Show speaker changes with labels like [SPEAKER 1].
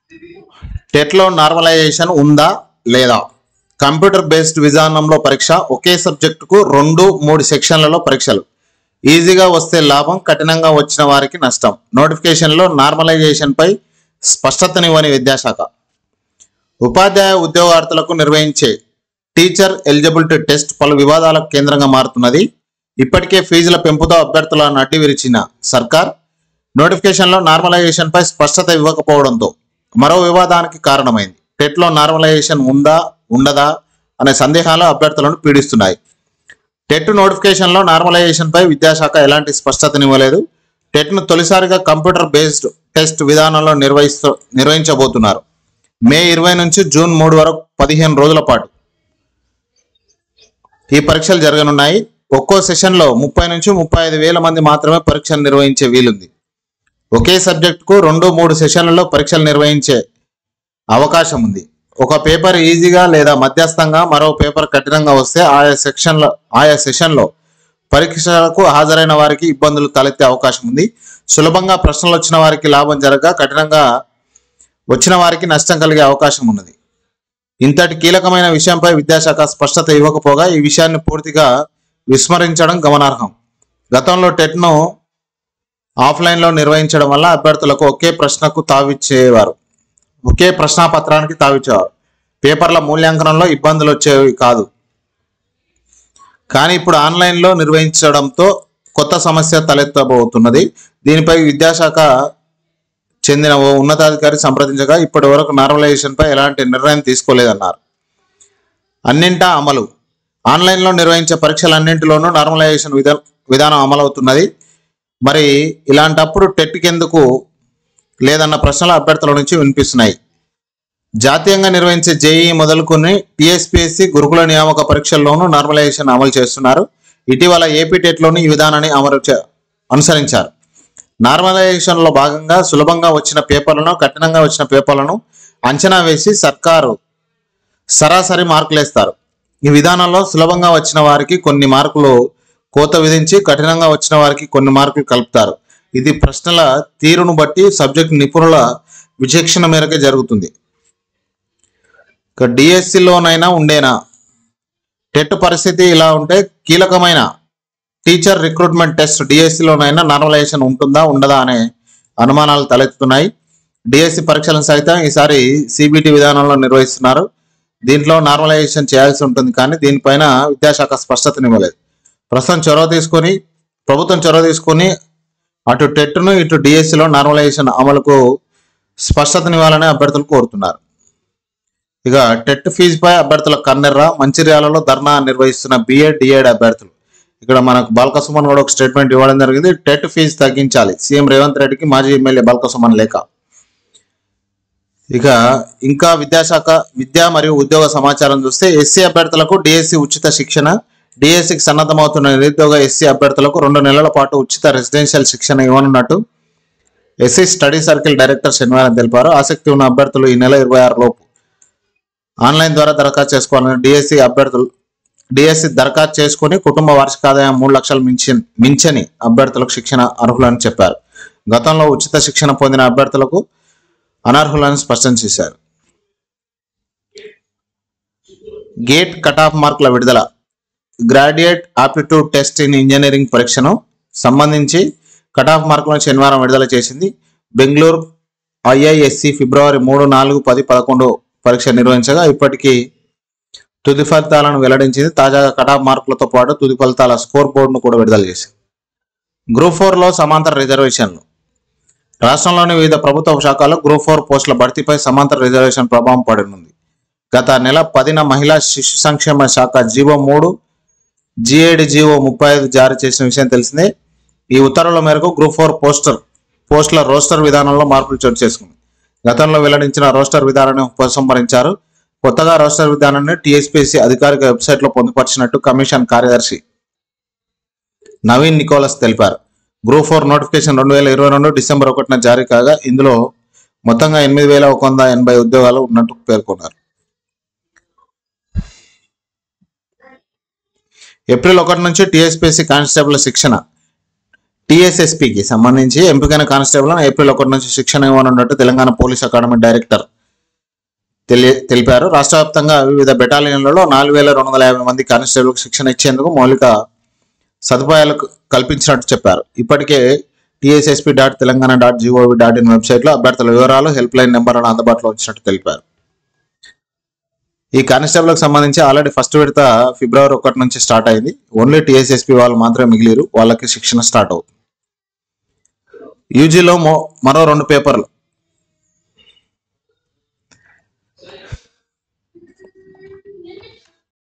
[SPEAKER 1] టెట్లో నార్మలైజేషన్ ఉందా లేదా కంప్యూటర్ బేస్డ్ విధానంలో పరీక్ష ఒకే సబ్జెక్టుకు రెండు మూడు సెక్షన్లలో పరీక్షలు ఈజీగా వస్తే లాభం కఠినంగా వచ్చిన వారికి నష్టం నోటిఫికేషన్లో నార్మలైజేషన్పై స్పష్టతనివ్వని విద్యాశాఖ ఉపాధ్యాయ ఉద్యోగార్థులకు నిర్వహించే టీచర్ ఎలిజిబిలిటీ టెస్ట్ పలు వివాదాలకు కేంద్రంగా మారుతున్నది ఇప్పటికే ఫీజుల పెంపుతో అభ్యర్థుల నడ్డి విరిచిన సర్కార్ నోటిఫికేషన్లో నార్మలైజేషన్పై స్పష్టత ఇవ్వకపోవడంతో మరో వివాదానికి కారణమైంది టెట్లో నార్మలైజేషన్ ఉందా ఉండదా అనే సందేహాలు అభ్యర్థులను పీడిస్తున్నాయి టెట్ నోటిఫికేషన్లో నార్మలైజేషన్పై విద్యాశాఖ ఎలాంటి స్పష్టతనివ్వలేదు టెట్ను తొలిసారిగా కంప్యూటర్ బేస్డ్ టెస్ట్ విధానంలో నిర్వహిస్తూ నిర్వహించబోతున్నారు మే ఇరవై నుంచి జూన్ మూడు వరకు పదిహేను రోజుల పాటు ఈ పరీక్షలు జరగనున్నాయి ఒక్కో సెషన్లో ముప్పై నుంచి ముప్పై ఐదు వేల మంది మాత్రమే పరీక్షలు నిర్వహించే వీలుంది ఒకే సబ్జెక్టుకు రెండు మూడు సెషన్లలో పరీక్షలు నిర్వహించే అవకాశం ఉంది ఒక పేపర్ ఈజీగా లేదా మధ్యస్థంగా మరో పేపర్ కఠినంగా వస్తే ఆయా సెక్షన్లో ఆయా సెషన్లో పరీక్షలకు హాజరైన వారికి ఇబ్బందులు తలెత్తే అవకాశం ఉంది సులభంగా ప్రశ్నలు వచ్చిన వారికి లాభం జరగక కఠినంగా వచ్చిన వారికి నష్టం కలిగే అవకాశం ఉన్నది ఇంతటి కీలకమైన విషయంపై విద్యాశాఖ స్పష్టత ఇవ్వకపోగా ఈ విషయాన్ని పూర్తిగా విస్మరించడం గమనార్హం గతంలో టెట్ను ఆఫ్లైన్లో నిర్వహించడం వల్ల అభ్యర్థులకు ఒకే ప్రశ్నకు తావిచ్చేవారు ఒకే ప్రశ్నాపత్రానికి తావిచ్చేవారు పేపర్ల మూల్యాంకనంలో ఇబ్బందులు వచ్చేవి కాదు కానీ ఇప్పుడు ఆన్లైన్లో నిర్వహించడంతో కొత్త సమస్య తలెత్తబోతున్నది దీనిపై విద్యాశాఖ చెందిన ఓ ఉన్నతాధికారి సంప్రదించగా ఇప్పటి వరకు నార్మలైజేషన్పై ఎలాంటి నిర్ణయం తీసుకోలేదన్నారు అన్నింటా అమలు ఆన్లైన్లో నిర్వహించే పరీక్షలన్నింటిలోనూ నార్మలైజేషన్ విధా విధానం అమలవుతున్నది మరి ఇలాంటప్పుడు టెట్కి ఎందుకు లేదన్న ప్రశ్నలు అభ్యర్థుల నుంచి వినిపిస్తున్నాయి జాతీయంగా నిర్వహించే జేఈ మొదలుకొని టీఎస్పీఎస్సీ గురుకుల నియామక పరీక్షల్లోనూ నార్మలైజేషన్ అమలు చేస్తున్నారు ఇటీవల ఏపీ టెట్లోని ఈ విధానాన్ని అమలు చే- అనుసరించారు నార్మలైజేషన్లో భాగంగా సులభంగా వచ్చిన పేపర్లను కఠినంగా వచ్చిన పేపర్లను అంచనా వేసి సర్కారు సరాసరి మార్కులు వేస్తారు ఈ విధానంలో సులభంగా వచ్చిన వారికి కొన్ని మార్కులు కోత విధించి కఠినంగా వచ్చిన వారికి కొన్ని మార్కులు కలుపుతారు ఇది ప్రశ్నల తీరును బట్టి సబ్జెక్ట్ నిపుణుల విచక్షణ మేరకే జరుగుతుంది ఇక డిఎస్సిలోనైనా ఉండేనా టెట్ పరిస్థితి ఇలా ఉంటే కీలకమైన టీచర్ రిక్రూట్మెంట్ టెస్ట్ డిఎస్సిలోనైనా నార్మలైజేషన్ ఉంటుందా ఉండదా అనే అనుమానాలు తలెత్తుతున్నాయి డిఎస్సి పరీక్షలను సైతం ఈసారి సిబిటి విధానంలో నిర్వహిస్తున్నారు దీంట్లో నార్మలైజేషన్ చేయాల్సి ఉంటుంది కానీ దీనిపైన విద్యాశాఖ స్పష్టతనివ్వలేదు ప్రస్తుతం చొరవ తీసుకొని ప్రభుత్వం చొరవ తీసుకొని అటు టెట్ను ఇటు డిఎస్సిలో నార్మలైజేషన్ అమలుకు స్పష్టతనివ్వాలని అభ్యర్థులు కోరుతున్నారు ఇక టెట్ ఫీజుపై అభ్యర్థుల కన్నెర్ర మంచిర్యాలలో ధర్నా నిర్వహిస్తున్న బిఎడ్ డిఎడ్ అభ్యర్థులు ఇక్కడ మనకు బాల్కసుమన్ కూడా ఒక స్టేట్మెంట్ ఇవ్వడం జరిగింది టెట్ ఫీజు తగ్గించాలి సీఎం రేవంత్ రెడ్డికి మాజీ ఎమ్మెల్యే బాల్కసుమన్ లేఖ ఇక ఇంకా విద్యాశాఖ విద్యా మరియు ఉద్యోగ సమాచారం చూస్తే ఎస్సీ అభ్యర్థులకు డిఎస్సి ఉచిత శిక్షణ డిఎస్సికి సన్నద్ధమవుతున్న నిరుద్యోగ ఎస్సీ అభ్యర్థులకు రెండు నెలల పాటు ఉచిత రెసిడెన్షియల్ శిక్షణ ఇవ్వనున్నట్టు ఎస్సీ స్టడీ సర్కిల్ డైరెక్టర్ శనివారం తెలిపారు ఆసక్తి ఉన్న అభ్యర్థులు ఈ నెల ఇరవై ఆరు లోపు ఆన్లైన్ ద్వారా దరఖాస్తు చేసుకోవాలని డిఎస్సి అభ్యర్థులు డిఎస్సి దరఖాస్తు చేసుకుని కుటుంబ వార్షిక ఆదాయం మూడు లక్షలు మించి మించని అభ్యర్థులకు శిక్షణ అర్హులని చెప్పారు గతంలో ఉచిత శిక్షణ పొందిన అభ్యర్థులకు అనర్హులని స్పష్టం చేశారు గేట్ కట్ ఆఫ్ మార్కుల విడుదల graduate aptitude test in engineering పరీక్షను సంబంధించి కట్ ఆఫ్ మార్కులను శనివారం విడుదల చేసింది బెంగళూరు ఐఐఎస్సి ఫిబ్రవరి మూడు నాలుగు పది పదకొండు పరీక్ష నిర్వహించగా ఇప్పటికీ తుది ఫలితాలను వెల్లడించింది తాజాగా కట్ ఆఫ్ మార్కులతో పాటు తుది ఫలితాల స్కోర్ బోర్డును కూడా విడుదల చేసింది గ్రూప్ ఫోర్లో సమాంతర రిజర్వేషన్లు రాష్ట్రంలోని వివిధ ప్రభుత్వ శాఖల్లో గ్రూప్ ఫోర్ పోస్టుల భర్తీపై సమాంతర రిజర్వేషన్ ప్రభావం పడనుంది గత నెల పదిన మహిళా శిశు సంక్షేమ శాఖ జీవో మూడు జిఏడి జీవో ముప్పై ఐదు జారీ చేసిన విషయం తెలిసిందే ఈ ఉత్తర్వుల మేరకు గ్రూప్ ఫోర్ పోస్టర్ పోస్టుల రోస్టర్ విధానంలో మార్పులు చోటు చేసుకుంది గతంలో వెల్లడించిన రోస్టర్ విధానాన్ని ఉపసంహరించారు కొత్తగా రోస్టర్ విధానాన్ని టీఎస్పీసీ అధికారిక వెబ్సైట్లో పొందుపరిచినట్టు కమిషన్ కార్యదర్శి నవీన్ నికోలస్ తెలిపారు గ్రూప్ ఫోర్ నోటిఫికేషన్ రెండు వేల ఇరవై రెండు డిసెంబర్ ఒకటిన జారీ కాగా ఇందులో మొత్తంగా ఎనిమిది వేల ఒక వంద ఎనభై ఉద్యోగాలు ఉన్నట్టు పేర్కొన్నారు ఏప్రిల్ ఒకటి నుంచి టీఎస్పీసీ కానిస్టేబుల్ శిక్షణ టిఎస్ఎస్పికి సంబంధించి ఎంపికైన కానిస్టేబుల్ ఏప్రిల్ ఒకటి నుంచి శిక్షణ ఇవ్వనున్నట్టు తెలంగాణ పోలీస్ అకాడమీ డైరెక్టర్ తెలియ తెలిపారు రాష్ట్ర వ్యాప్తంగా వివిధ బెటాలియన్లలో నాలుగు వేల రెండు వందల యాభై మంది కానిస్టేబుల్కి శిక్షణ ఇచ్చేందుకు మౌలిక సదుపాయాలు కల్పించినట్టు చెప్పారు ఇప్పటికే TSSP dot Telangana dot gov dot in వెబ్సైట్లో అభ్యర్థుల వివరాలు హెల్ప్ లైన్ నెంబర్లను అందుబాటులో వచ్చినట్టు తెలిపారు ఈ కానిస్టేబుల్కి సంబంధించి ఆల్రెడీ ఫస్ట్ విడత ఫిబ్రవరి ఒకటి నుంచి స్టార్ట్ అయింది ఓన్లీ టిఎస్ఎస్పి వాళ్ళు మాత్రమే మిగిలిరు వాళ్ళకి శిక్షణ స్టార్ట్ అవుతుంది యూజీలో మో మరో రెండు పేపర్లు